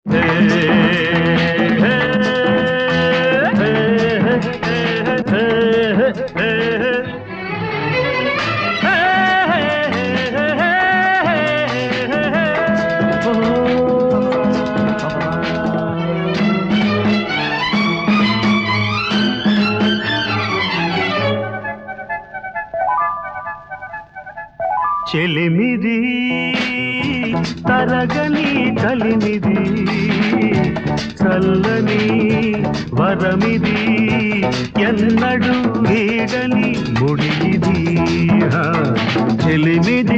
చెలిమిది తరగని కలిమిది చల్లని వరమిది ఎన్నడు వీడని ముడిది హా. చెలిమిది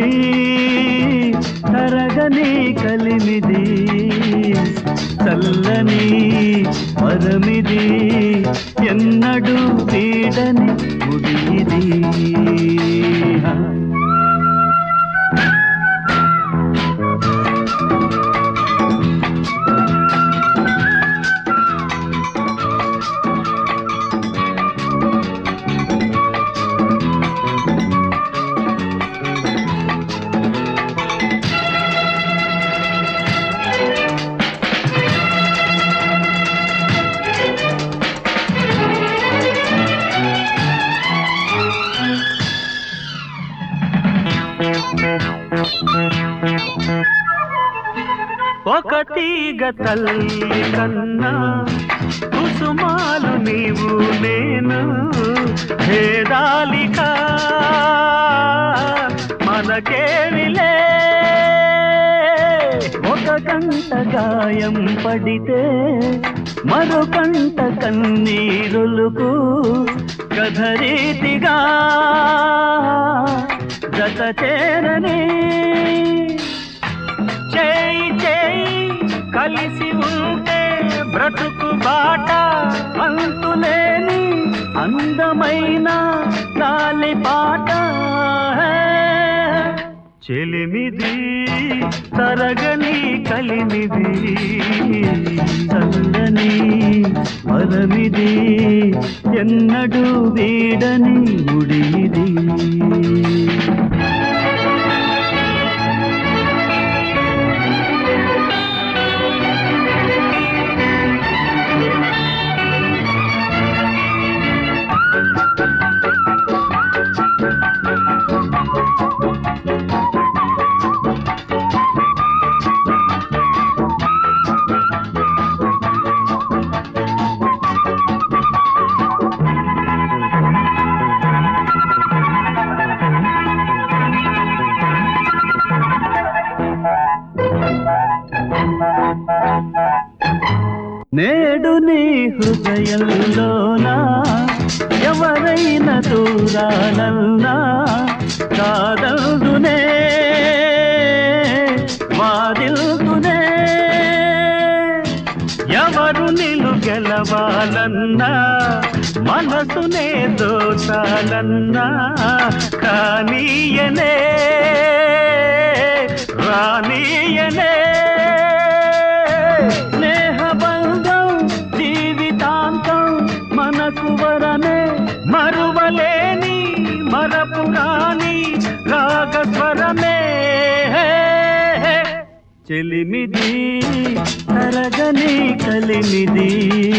తరగని కలిమిది చల్లని వరమిది ఎన్నడు వీడని ముడిది హా. ఒకటిగ తల్లి కన్నా కుసుమాలు నీవు నేను భేదాలిక మనకేమిలే ఒక కంట గాయం పడితే మరో కంట కన్నీరులకు కథరీతిగా జత చేరని చేయి చేయి కలిసి ఉంటే బ్రతుకు బాట అంతులేని అందమైన గాలి పాట చెలిమిది తరగని కలిమిది చల్లని వరమిది ఎన్నడు వీడని ముడిది నేడు నీ హృదయంలోనా ఎవరైనా దూరాలన్నా కాదల్దునే వాదిల్దునే ఎవరు నిలు గెలవాలన్నా మనసునే దోచాలన్నా కానీయనే రానీయనే స్నేహబంధం జీవితాంతం మనకు వరమే మరువలేని మరపురాని రాగస్వరమే చెలిమిది తరగని కలిమిది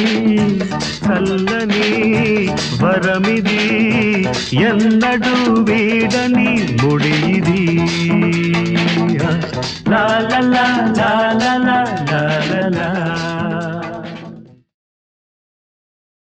చల్లని వరమిది ఎన్నడు వీడని ముడిది లా లా లా లా లా లా లా లా